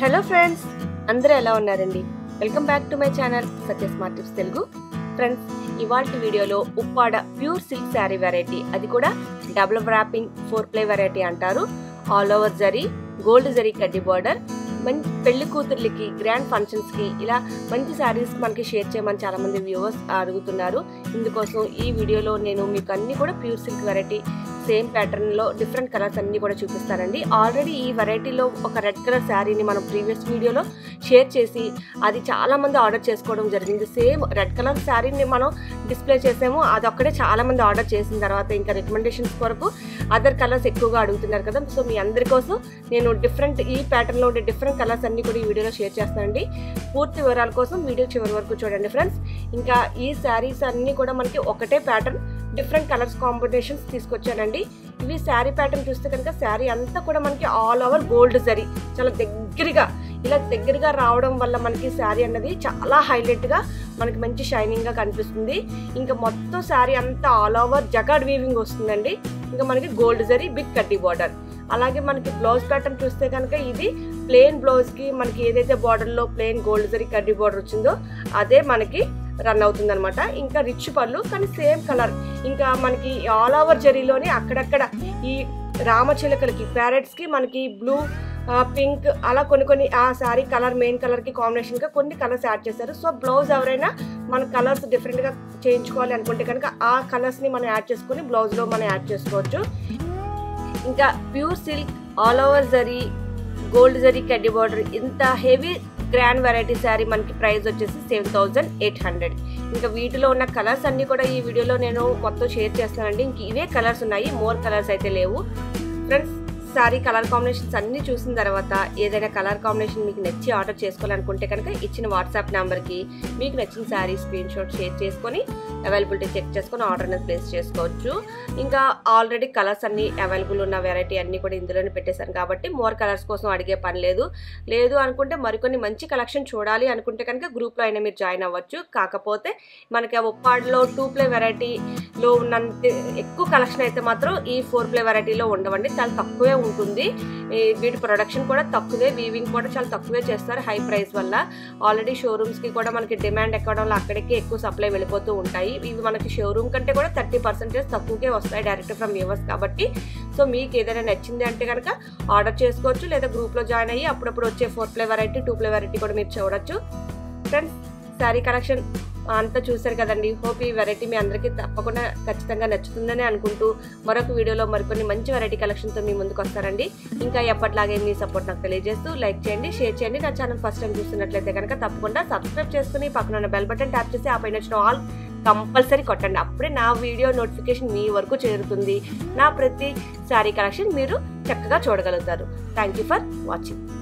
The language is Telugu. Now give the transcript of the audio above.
హలో ఫ్రెండ్స్ అందరూ ఎలా ఉన్నారండి welcome back to my channel Satya smart tips Telugu friends ఇవాళ వీడియోలో Uppada pure silk sari variety అది కూడా double wrapping four play variety అంటారు all over zari gold zari కడ్డీ బార్డర్ మంచి పెళ్లి కూతుర్లకి గ్రాండ్ ఫంక్షన్స్కి ఇలా మంచి శారీస్ మనకి షేర్ చేయమని చాలా మంది వ్యూవర్స్ అడుగుతున్నారు ఇందుకోసం ఈ వీడియోలో నేను మీకు అన్ని కూడా ప్యూర్ సిల్క్ వెరైటీ సేమ్ ప్యాటర్న్లో డిఫరెంట్ కలర్స్ అన్ని కూడా చూపిస్తానండి ఆల్రెడీ ఈ వెరైటీలో ఒక రెడ్ కలర్ శారీని మనం ప్రీవియస్ వీడియోలో షేర్ చేసి అది చాలా మంది ఆర్డర్ చేసుకోవడం జరిగింది సేమ్ రెడ్ కలర్ శారీని మనం డిస్ప్లే చేసాము అది ఒక్కడే చాలా మంది ఆర్డర్ చేసిన తర్వాత ఇంకా రికమెండేషన్స్ కొరకు అదర్ కలర్స్ ఎక్కువగా అడుగుతున్నారు కదా సో మీ అందరి కోసం నేను డిఫరెంట్ ఈ ప్యాటర్న్లో ఉండే డిఫరెంట్ కలర్స్ అన్ని కూడా ఈ వీడియోలో షేర్ చేస్తానండి పూర్తి వివరాల కోసం వీడియో చివరి వరకు చూడండి ఫ్రెండ్స్ ఇంకా ఈ శారీస్ అన్నీ కూడా మనకి ఒకటే ప్యాటర్న్ డిఫరెంట్ కలర్స్ కాంబినేషన్స్ తీసుకొచ్చానండి ఇవి శారీ ప్యాటర్న్ చూస్తే కనుక శారీ అంతా కూడా మనకి ఆల్ ఓవర్ గోల్డ్ జరీ చాలా దగ్గరగా ఇలా దగ్గరగా రావడం వల్ల మనకి శారీ అన్నది చాలా హైలైట్గా మనకి మంచి షైనింగ్గా కనిపిస్తుంది ఇంకా మొత్తం శారీ అంతా ఆల్ ఓవర్ జగాడ్ వీవింగ్ వస్తుందండి ఇంకా మనకి గోల్డ్ జరీ బిగ్ కడ్డీ బార్డర్ అలాగే మనకి బ్లౌజ్ ప్యాటర్న్ చూస్తే కనుక ఇది ప్లెయిన్ బ్లౌజ్కి మనకి ఏదైతే బార్డర్లో ప్లెయిన్ గోల్డ్ జరీ కడ్డీ బార్డర్ వచ్చిందో అదే మనకి రన్ అవుతుంది అనమాట ఇంకా రిచ్ పళ్ళు కానీ సేమ్ కలర్ ఇంకా మనకి ఆల్ ఓవర్ జరీలోనే అక్కడక్కడ ఈ రామచిలకలకి ప్యారెట్స్కి మనకి బ్లూ పింక్ అలా కొన్ని కొన్ని ఆ శారీ కలర్ మెయిన్ కలర్కి కాంబినేషన్గా కొన్ని కలర్స్ యాడ్ చేశారు సో బ్లౌజ్ ఎవరైనా మన కలర్స్ డిఫరెంట్గా చేయించుకోవాలి అనుకుంటే కనుక ఆ కలర్స్ని మనం యాడ్ చేసుకొని బ్లౌజ్లో మనం యాడ్ చేసుకోవచ్చు ఇంకా pure silk all over zari gold zari కడ్డీ బార్డర్ ఇంత హెవీ గ్రాండ్ వెరైటీ శారీ మనకి ప్రైస్ వచ్చేసి సెవెన్ థౌజండ్ ఎయిట్ హండ్రెడ్ ఇంకా వీటిలో ఉన్న కలర్స్ అన్ని కూడా ఈ వీడియోలో నేను మొత్తం షేర్ చేస్తానండి ఇంక ఇవే కలర్స్ ఉన్నాయి మోర్ కలర్స్ అయితే లేవు ఫ్రెండ్స్ శారీ కలర్ కాంబినేషన్స్ అన్ని చూసిన తర్వాత ఏదైనా కలర్ కాంబినేషన్ మీకు నచ్చి ఆర్డర్ చేసుకోవాలనుకుంటే కనుక ఇచ్చిన వాట్సాప్ నెంబర్కి మీకు నచ్చిన శారీ స్క్రీన్ షాట్ షేర్ చేసుకొని అవైలబిలిటీ చెక్ చేసుకొని ఆర్డర్ అనేది ప్లేస్ చేసుకోవచ్చు ఇంకా ఆల్రెడీ కలర్స్ అన్ని అవైలబుల్ ఉన్న వెరైటీ అన్ని కూడా ఇందులోనే పెట్టేశాను కాబట్టి మోర్ కలర్స్ కోసం అడిగే పని లేదు లేదు అనుకుంటే మరికొన్ని మంచి కలెక్షన్ చూడాలి అనుకుంటే కనుక గ్రూప్లో అయినా మీరు జాయిన్ అవ్వచ్చు కాకపోతే మనకి ఆ ఉప్పాడులో టూ ప్లే వెరైటీలో ఉన్నంత ఎక్కువ కలెక్షన్ అయితే మాత్రం ఈ ఫోర్ ప్లే వెరైటీలో ఉండవండి చాలా తక్కువే ఉంటుంది వీటి ప్రొడక్షన్ కూడా తక్కువే వీవింగ్ కూడా చాలా తక్కువే చేస్తారు హై ప్రైస్ వల్ల ఆల్రెడీ షోరూమ్స్కి కూడా మనకి డిమాండ్ ఎక్కడం వల్ల అక్కడికి ఎక్కువ సప్లై వెళ్ళిపోతూ ఉంటాయి ఇవి మనకి షోరూమ్ కంటే కూడా థర్టీ పర్సెంటేజ్ తక్కువకే వస్తాయి డైరెక్ట్ ఫ్రమ్ వ్యూవర్స్ కాబట్టి సో మీకు ఏదైనా నచ్చింది అంటే కనుక ఆర్డర్ చేసుకోవచ్చు లేదా గ్రూప్లో జాయిన్ అయ్యి అప్పుడప్పుడు వచ్చే four play variety two play variety కూడా మీరు చూడొచ్చు ఫ్రెండ్స్ శారీ కలెక్షన్ అంతా చూశారు కదండి హోప్ ఈ వెరైటీ మీ అందరికీ తప్పకుండా ఖచ్చితంగా నచ్చుతుందని అనుకుంటూ మరొక వీడియోలో మరికొన్ని మంచి వెరైటీ కలెక్షన్తో మీ ముందుకు వస్తారండి ఇంకా ఎప్పటిలాగే మీ సపోర్ట్ నాకు తెలియజేస్తూ లైక్ చేయండి షేర్ చేయండి నా ఛానల్ ఫస్ట్ టైం చూస్తున్నట్లయితే కనుక తప్పకుండా సబ్స్క్రైబ్ చేసుకుని పక్కన ఉన్న బెల్ బటన్ ట్యాప్ చేసి ఆ పైన వచ్చిన ఆల్ కంపల్సరీ కొట్టండి అప్పుడే నా వీడియో నోటిఫికేషన్ మీ వరకు చేరుతుంది నా ప్రతి శారీ కలెక్షన్ మీరు చక్కగా చూడగలుగుతారు థ్యాంక్ యూ ఫర్ వాచింగ్